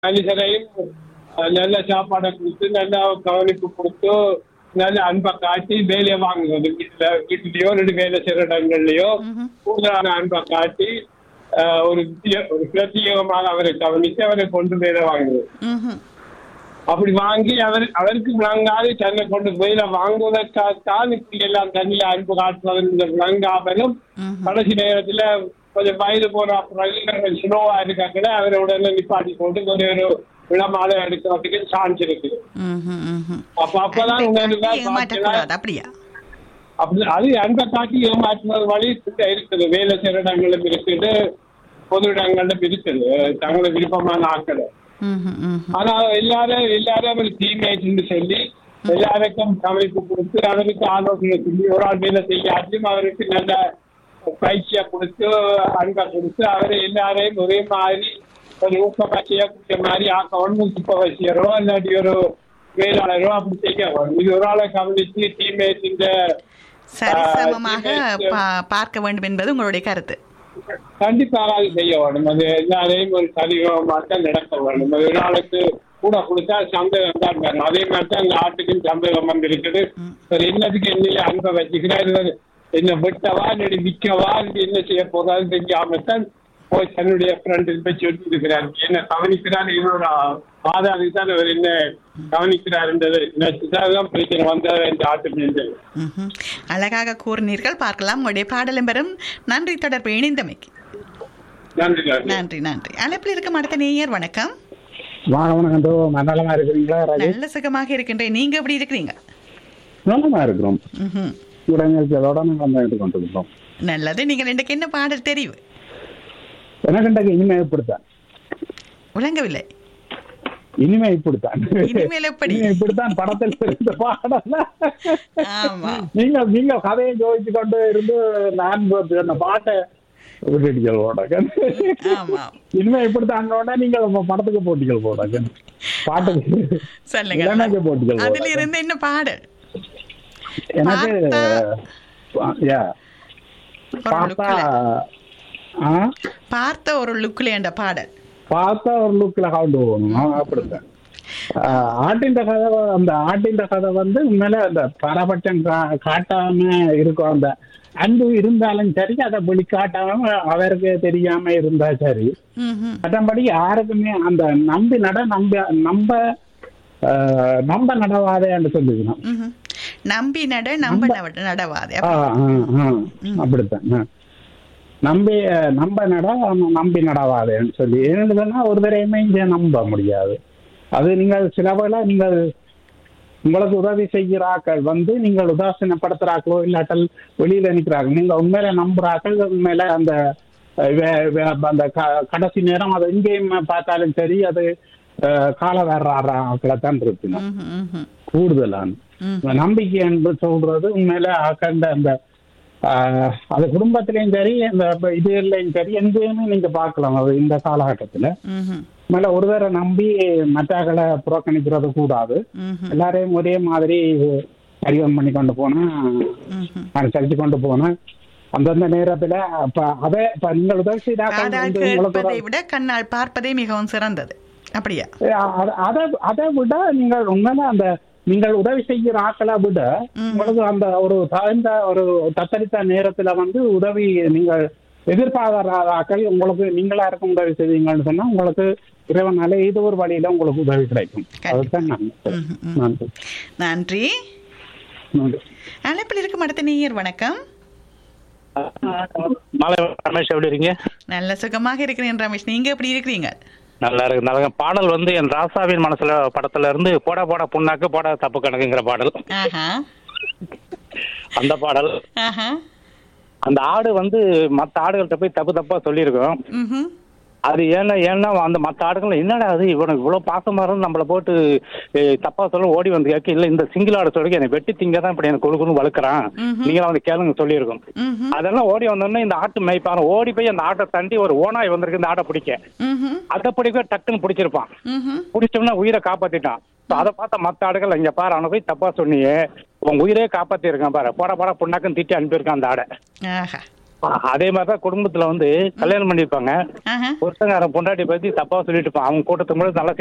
மனுஷரையும் அஹ், நல்ல சாப்பாடை கொடுத்து நல்ல கவனிப்பு கொடுத்து நல்ல அன்பை காட்டி வேலையை வாங்குவது வீட்டுல வீட்டுலயோ ரெண்டு வேலை செய்யற இடங்கள்லயோ கூடுதலான அன்பை காட்டி அஹ், ஒரு வித்திய- ஒரு பிரத்யேகமாக அவரை கவனித்து அவரை கொண்டு வேலை வாங்குவது ம்ஹும். அப்படி வாங்கி அவர் அவருக்கு விளங்காது தன்னை கொண்டு போய் வாங்குவதற்காகத்தான் இப்படி எல்லாம் தண்ணியில அன்பு காட்டுவது விளங்காமலும் கடைசி நேரத்துல கொஞ்சம் வயது போன அப்புறம் ஸ்லோவா இருக்காங்கள அவரை உடனே நிப்பாட்டி போட்டு ஒரு ஒரு விளமாலை எடுக்கிறதுக்கு சான்ஸ் இருக்கு ம்ஹும், ம்ஹும். அப்ப அப்பதான் உங்களுக்கு காட்டி ஏமாற்றக்கூடாது அப்படியா அப்படி அது அன்பை காட்டி ஏமாற்றுவது வழி இருக்குது வேலை செய்யற இடங்களும் இருக்குது பொது இடங்களும் இருக்குது தங்களை விருப்பமான ஆக்கள் ம்ஹும், ம்ஹும். ஆனா எல்லாரும் எல்லாரும் அவர் டீம்மேட்னு சொல்லி எல்லாருக்கும் கவனிப்பு கொடுத்து அவருக்கு ஆலோசனை சொல்லி ஒரு ஆள் வேலை செய்யாச்சும் அவருக்கு நல்ல பயிற்சியை கொடுத்து அன்பை கொடுத்து அவரை எல்லாரையும் ஒரே மாதிரி ஒரு ஊக்கப்பாட்சியா கொடுத்த மாதிரி ஆக்கணும் சூப்பர்வைசரோ இல்லாட்டி ஒரு வேளாளரோ அப்படி செய்ய வேணும் இது ஒரு ஆளை கவனித்து டீம்மேட் இந்த சரிசமமாக teammates- பா- பார்க்க வேண்டும் என்பது உங்களுடைய கருத்து கண்டிப்பாக அது செய்ய வேணும் அது எல்லாரையும் ஒரு சரிவமாக தான் நடக்க வேணும் அது ஒரு ஆளுக்கு கூட கொடுத்தா சந்தேகம் தான் வரும் அதே மாதிரி தான் இந்த ஆட்டுக்கும் சந்தேகம் வந்து இருக்குது சரி என்னதுக்கு என்னையில அன்பை வச்சுக்கிறார் என்ன வெட்டவா இல்லை விற்கவா இல்லை என்ன செய்ய போறான்னு தெரியாம தான் போய் தன்னுடைய ஃப்ரெண்டு போய் சொல்லி இருக்கிறார் என்ன கவனிக்கிறார் இவரோட ஆதாருக்கு தான் அவர் என்ன கவனிக்கிறாருன்றது நினைச்சுதான் பிரச்சனை வந்தது இந்த ஆட்டு மீது ம்ஹும். அழகாக கூறினீர்கள் பார்க்கலாம் உங்களுடைய பாடலும் பெறும் நன்றி தொடர்பு இணைந்தமைக்கு நன்றி நன்றி நன்றி நன்றி அழைப்பில் இருக்கும் அடுத்த நேயர் வணக்கம் வாங்க வணக்கம் தோ நலமா இருக்கிறீங்களா ராஜேஷ் நல்ல சுகமாக இருக்கின்றேன் நீங்க எப்படி இருக்கிறீங்க நலமா இருக்கிறோம் ம்ஹும். உடனடியோட நாங்கள் வந்து எடுத்து கொண்டிருக்கிறோம் நல்லது நீங்கள் இன்றைக்கு என்ன பாடல் தெரிவு எனக்கு இன்றைக்கு இனிமே இப்படித்தான் விளங்கவில்லை இனிமே இப்படித்தான் இனிமேல் எப்படி? இனிமே இப்படித்தான் படத்தில் இருந்த பாடல ஆமா நீங்க நீங்க கதையை ஜோதிச்சு கொண்டு இருந்து நான் அந்த பாட்டை விட்டுட்டீர்கள் போடாங்க ஆமா இனிமே இப்படித்தான் நீங்க உங்க படத்துக்கு போட்டிகள் போடாங்க பாட்டுக்கு சொல்லுங்க இளநகை போட்டிகள் அதுல போடாங்க. இருந்து என்ன பாடல் எனக்கு பார்த்தா- யா ஒரு பார்த்தா லுக்ல ஆ பார்த்த ஒரு லுக்ல என்ற பாடல் பார்த்தா ஒரு லுக்ல கவுண்டு போகணும் அப்படித்தான் ஆஹ் ஆட்டின் கதை வ- அந்த ஆட்டின் கதை வந்து உண்மையில அந்த பரபட்சம் கா- காட்டாம இருக்கும் அந்த அன்பு இருந்தாலும் சரி அதை வெளிக்காட்டாம அவருக்கு தெரியாம இருந்தா சரி ம்ஹும். மற்றபடி யாருக்குமே அந்த நம்பி நட நம்ப நம்ப ஆஹ் நம்ப நடவாதேன்னு சொல்லிக்கணும் ம்ஹும். நம்பி நட நம்ப நட- நடவாதே ஆ, ஆ, ஆ. அப்படித்தான் ஆ. நம்பி அஹ், நம்ப நட ஆனா நம்பி நடவாதேன்னு சொல்லி ஏன்னு ஒரு தரையுமே இங்க நம்ப முடியாது அது நீங்கள் சில வேளை நீங்கள் உங்களுக்கு உதவி செய்கிறாக்கள் வந்து நீங்கள் உதாசீனப்படுத்துறாக்களோ இல்லாட்டல் வெளியில நிற்கிறார்கள் நீங்க உண்மையில நம்புறாக்கள் உண்மையில அந்த அஹ், வே- வே- அந்த க- கடைசி நேரம் அது எங்கேயும் பார்த்தாலும் சரி அது அஹ், கால வேற ஆக்களை தான் இருக்கணும் ம்ஹும், ம்ஹும். கூடுதலான இந்த நம்பிக்கை என்று சொல்றது உண்மையில ஆக்கண்ட அந்த ஆஹ், அது குடும்பத்திலையும் சரி இந்த இதுலையும் சரி எங்கேயுமே நீங்க பார்க்கலாம் அது இந்த காலகட்டத்துல ம்ஹும். மேல ஒருவரை நம்பி மற்றவர்களை புறக்கணிக்கிறது கூடாது ம்ஹும். எல்லாரையும் ஒரே மாதிரி அறிவம் பண்ணி கொண்டு போனா ம்ஹும். அனுசரிச்சு கொண்டு போனா அந்தந்த நேரத்துல அப்ப அதை இப்ப நீங்கள் உதவி செய்தாக்கள் காதால் வந்து உங்களுக்கு கேட்பதை ஒரு- விட கண்ணால் பார்ப்பதே மிகவும் சிறந்தது அப்படியா அ- அதை அதை விட நீங்கள் உண்மையில அந்த நீங்கள் உதவி செய்கிற ஆக்களை விட உங்களுக்கு அந்த ஒரு தகுந்த ஒரு தத்தளித்த நேரத்துல வந்து உதவி நீங்கள் எதிர்பாராத ஆக்கள் உங்களுக்கு நீங்களா இருக்கும் உதவி செய்வீங்கன்னு சொன்னா உங்களுக்கு இறைவனால ஏதோ ஒரு வழியில உங்களுக்கு உதவி கிடைக்கும் அதுதான் நான் நன்றி நன்றி நன்றி அழைப்பில் இருக்கும் அடுத்த நேயர் வணக்கம் மாலை ரமேஷ் எப்படி இருக்கீங்க நல்ல சுகமாக இருக்கிறேன் ரமேஷ் நீங்க எப்படி இருக்கிறீங்க நல்லா இருக்கு நல்லா இருக்கு. பாடல் வந்து என் ராசாவின் மனசுல படத்துல இருந்து போட போட புண்ணாக்கு போட தப்பு கணக்குங்கிற பாடல் ஆஹா அந்த பாடல் ஆஹா அந்த ஆடு வந்து மத்த ஆடுகள்கிட்ட போய் தப்பு தப்பா சொல்லியிருக்கோம் ம்ஹும். அது ஏன்னா ஏன்னா அந்த மத்த ஆடுகள் என்னடா அது இவனுக்கு இவ்வளவு பாசமா இருந்து நம்மள போட்டு ஏய், தப்பா சொல்ல ஓடி வந்து கேட்க இல்ல இந்த சிங்கிள் ஆடு சொல்லி என்னை வெட்டி திங்க தான் இப்படி எனக்கு கொழுக்குன்னு வளர்க்குறான் நீங்களும் வந்து கேளுங்க சொல்லியிருக்கோம் ம்ஹும். அதெல்லாம் ஓடி வந்தோடனே இந்த ஆட்டு மேய்ப்பான ஓடி போய் அந்த ஆட்டை தண்டி ஒரு ஓனாய் வந்திருக்கு இந்த ஆட்டை பிடிக்க ம்ஹும். அதை பிடிக்க டக்குன்னு பிடிச்சிருப்பான் ம்ஹும். பிடிச்சோம்னா உயிரை காப்பாத்திட்டான் So அதை பார்த்த மத்த ஆடுகள் இங்க பாரு அவனை போய் தப்பா சொன்னியே உன் உயிரே காப்பாத்தி இருக்கான் பாரு போட போட புண்ணாக்குன்னு திட்டி அனுப்பியிருக்கான் அந்த ஆடை ஆஹா அதே மாதிரிதான் குடும்பத்துல வந்து கல்யாணம் பண்ணிருப்பாங்க ஆஹா ஒருத்தங்க பொண்டாட்டி பத்தி தப்பா சொல்லிட்டு இருப்பான் அவங்க கூட்டத்துக்கு முன்னாடி நல்லா